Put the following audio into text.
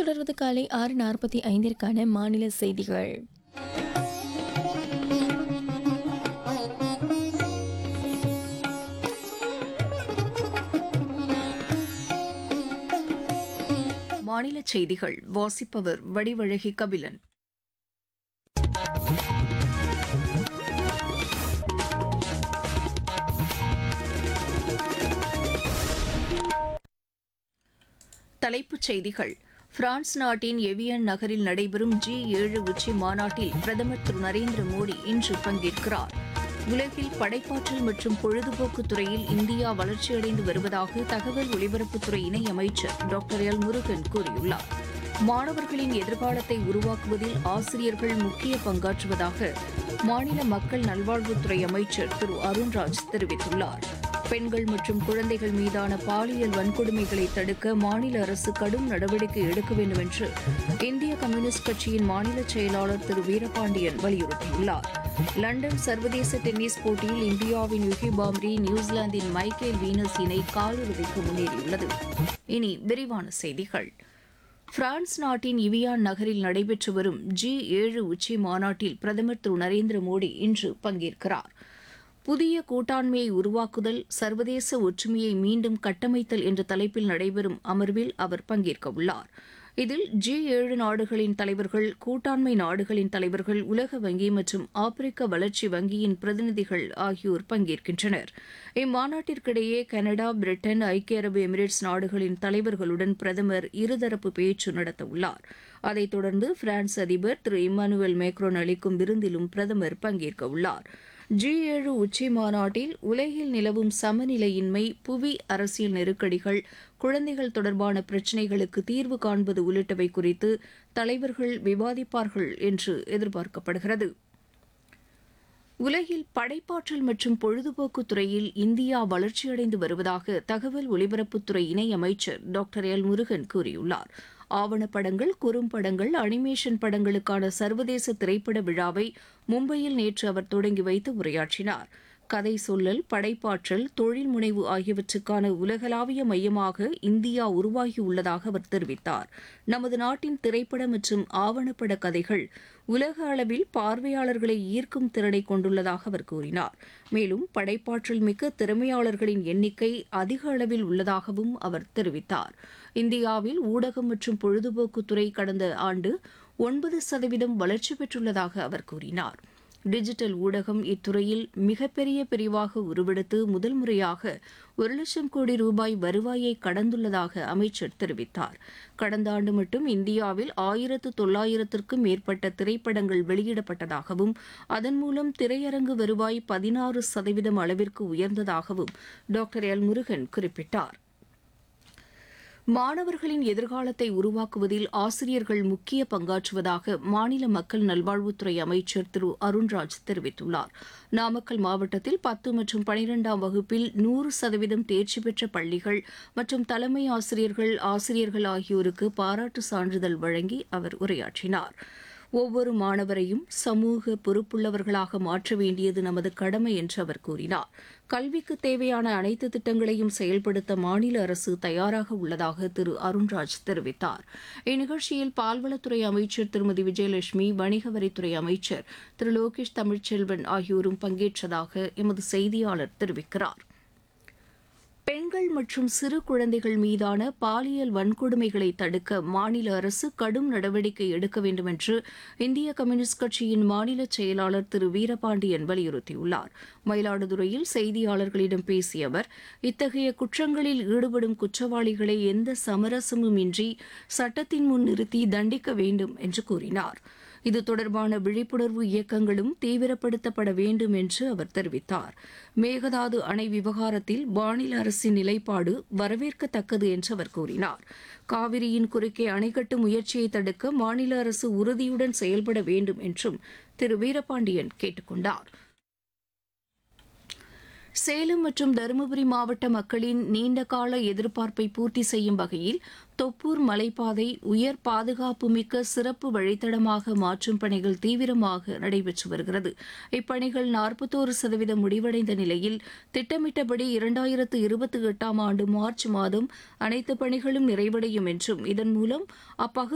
தொடர்வது காலை ஆறு நாற்பத்தி ஐந்திற்கான மாநில செய்திகள் மாநில செய்திகள் வாசிப்பவர் வடிவழகி கபிலன் தலைப்புச் செய்திகள் பிரான்ஸ் நாட்டின் எவியன் நகரில் நடைபெறும் ஜி ஏழு உச்சி மாநாட்டில் பிரதமர் திரு நரேந்திர மோடி இன்று பங்கேற்கிறார் உலகில் படைப்பாற்றல் மற்றும் பொழுதுபோக்கு துறையில் இந்தியா வளர்ச்சியடைந்து வருவதாக தகவல் ஒலிபரப்புத்துறை இணையமைச்சர் டாக்டர் எல் முருகன் கூறியுள்ளார் மாணவர்களின் எதிர்காலத்தை உருவாக்குவதில் ஆசிரியர்கள் முக்கிய பங்காற்றுவதாக மாநில மக்கள் நல்வாழ்வுத்துறை அமைச்சர் திரு அருண்ராஜ் தெரிவித்துள்ளார் பெண்கள் மற்றும் குழந்தைகள் மீதான பாலியல் வன்கொடுமைகளை தடுக்க மாநில அரசு கடும் நடவடிக்கை எடுக்க வேண்டும் என்று இந்திய கம்யூனிஸ்ட் கட்சியின் மாநில செயலாளர் திரு வீரபாண்டியன் வலியுறுத்தியுள்ளார் லண்டன் சர்வதேச டென்னிஸ் போட்டியில் இந்தியாவின் யுகி பாம்ரி நியூசிலாந்தின் மைக்கேல் வீனஸ் இணை காலிறுதிக்கு முன்னேறியுள்ளது இனி விரிவான செய்திகள் பிரான்ஸ் நாட்டின் இவியான் நகரில் நடைபெற்று வரும் ஜி ஏழு உச்சி மாநாட்டில் பிரதமர் திரு நரேந்திர மோடி இன்று பங்கேற்கிறார் புதிய கூட்டாண்மையை உருவாக்குதல் சர்வதேச ஒற்றுமையை மீண்டும் கட்டமைத்தல் என்ற தலைப்பில் நடைபெறும் அமர்வில் அவர் பங்கேற்க உள்ளார் இதில் ஜி ஏழு நாடுகளின் தலைவர்கள் கூட்டாண்மை நாடுகளின் தலைவர்கள் உலக வங்கி மற்றும் ஆப்பிரிக்க வளர்ச்சி வங்கியின் பிரதிநிதிகள் ஆகியோர் பங்கேற்கின்றனர் இம்மாநாட்டிற்கிடையே கனடா பிரிட்டன் ஐக்கிய அரபு எமிரேட்ஸ் நாடுகளின் தலைவர்களுடன் பிரதமர் இருதரப்பு பேச்சு நடத்தவுள்ளார் அதைத் தொடர்ந்து பிரான்ஸ் அதிபர் திரு இம்மானுவேல் மேக்ரோன் அளிக்கும் விருந்திலும் பிரதமர் பங்கேற்க உள்ளார் ஜி ஏழு உச்சி மாநாட்டில் உலகில் நிலவும் சமநிலையின்மை புவி அரசியல் நெருக்கடிகள் குழந்தைகள் தொடர்பான பிரச்சினைகளுக்கு தீர்வு காண்பது உள்ளிட்டவை குறித்து தலைவர்கள் விவாதிப்பார்கள் என்று எதிர்பார்க்கப்படுகிறது உலகில் படைப்பாற்றல் மற்றும் பொழுதுபோக்கு துறையில் இந்தியா வளர்ச்சியடைந்து வருவதாக தகவல் ஒலிபரப்புத்துறை இணையமைச்சர் டாக்டர் எல் முருகன் கூறியுள்ளார் ஆவணப்படங்கள் குறும்படங்கள் அனிமேஷன் படங்களுக்கான சர்வதேச திரைப்பட விழாவை மும்பையில் நேற்று அவர் தொடங்கி வைத்து உரையாற்றினார் கதை சொல்லல் படைப்பாற்றல் தொழில் முனைவு ஆகியவற்றுக்கான உலகளாவிய மையமாக இந்தியா உருவாகியுள்ளதாக அவர் தெரிவித்தார் நமது நாட்டின் திரைப்பட மற்றும் ஆவணப்பட கதைகள் உலக அளவில் பார்வையாளர்களை ஈர்க்கும் திறனை கொண்டுள்ளதாக அவர் கூறினார் மேலும் படைப்பாற்றல் மிக்க திறமையாளர்களின் எண்ணிக்கை அதிக அளவில் உள்ளதாகவும் அவர் தெரிவித்தார் இந்தியாவில் ஊடகம் மற்றும் பொழுதுபோக்குத்துறை கடந்த ஆண்டு ஒன்பது சதவீதம் வளர்ச்சி பெற்றுள்ளதாக அவர் கூறினார் டிஜிட்டல் ஊடகம் இத்துறையில் மிகப்பெரிய பிரிவாக உருவெடுத்து முதல் முறையாக ஒரு லட்சம் கோடி ரூபாய் வருவாயை கடந்துள்ளதாக அமைச்சர் தெரிவித்தார் கடந்த ஆண்டு மட்டும் இந்தியாவில் ஆயிரத்து தொள்ளாயிரத்திற்கும் மேற்பட்ட திரைப்படங்கள் வெளியிடப்பட்டதாகவும் அதன் மூலம் திரையரங்கு வருவாய் பதினாறு சதவீதம் அளவிற்கு உயர்ந்ததாகவும் டாக்டர் எல் முருகன் குறிப்பிட்டார் மாணவர்களின் எதிர்காலத்தை உருவாக்குவதில் ஆசிரியர்கள் முக்கிய பங்காற்றுவதாக மாநில மக்கள் நல்வாழ்வுத்துறை அமைச்சர் திரு அருண்ராஜ் தெரிவித்துள்ளார் நாமக்கல் மாவட்டத்தில் பத்து மற்றும் பனிரெண்டாம் வகுப்பில் நூறு சதவீதம் தேர்ச்சி பெற்ற பள்ளிகள் மற்றும் தலைமை ஆசிரியர்கள் ஆசிரியர்கள் ஆகியோருக்கு பாராட்டு சான்றிதழ் வழங்கி அவர் உரையாற்றினார் ஒவ்வொரு மாணவரையும் சமூக பொறுப்புள்ளவர்களாக மாற்ற வேண்டியது நமது கடமை என்று அவர் கூறினார் கல்விக்கு தேவையான அனைத்து திட்டங்களையும் செயல்படுத்த மாநில அரசு தயாராக உள்ளதாக திரு அருண்ராஜ் தெரிவித்தார் இந்நிகழ்ச்சியில் பால்வளத்துறை அமைச்சர் திருமதி விஜயலட்சுமி வணிக வரித்துறை அமைச்சர் திரு லோகேஷ் தமிழ்ச்செல்வன் ஆகியோரும் பங்கேற்றதாக எமது செய்தியாளர் தெரிவிக்கிறார் பெண்கள் மற்றும் சிறு குழந்தைகள் மீதான பாலியல் வன்கொடுமைகளை தடுக்க மாநில அரசு கடும் நடவடிக்கை எடுக்க வேண்டும் என்று இந்திய கம்யூனிஸ்ட் கட்சியின் மாநில செயலாளர் திரு வீரபாண்டியன் வலியுறுத்தியுள்ளார் மயிலாடுதுறையில் செய்தியாளர்களிடம் பேசிய அவர் இத்தகைய குற்றங்களில் ஈடுபடும் குற்றவாளிகளை எந்த சமரசமும் இன்றி சட்டத்தின் முன் நிறுத்தி தண்டிக்க வேண்டும் என்று கூறினார் இது தொடர்பான விழிப்புணர்வு இயக்கங்களும் தீவிரப்படுத்தப்பட வேண்டும் என்று அவர் தெரிவித்தார் மேகதாது அணை விவகாரத்தில் மாநில அரசின் நிலைப்பாடு வரவேற்கத்தக்கது என்று அவர் கூறினார் காவிரியின் குறுக்கே அணை கட்டும் முயற்சியை தடுக்க மாநில அரசு உறுதியுடன் செயல்பட வேண்டும் என்றும் திரு வீரபாண்டியன் கேட்டுக் கொண்டார் சேலம் மற்றும் தருமபுரி மாவட்ட மக்களின் நீண்டகால எதிர்பார்ப்பை பூர்த்தி செய்யும் வகையில் தொப்பூர் மலைப்பாதை உயர் பாதுகாப்பு மிக்க சிறப்பு வழித்தடமாக மாற்றும் பணிகள் தீவிரமாக நடைபெற்று வருகிறது இப்பணிகள் நாற்பத்தோரு சதவீதம் முடிவடைந்த நிலையில் திட்டமிட்டபடி இரண்டாயிரத்து இருபத்தி எட்டாம் ஆண்டு மார்ச் மாதம் அனைத்து பணிகளும் நிறைவடையும் என்றும் இதன் மூலம் அப்பகுதி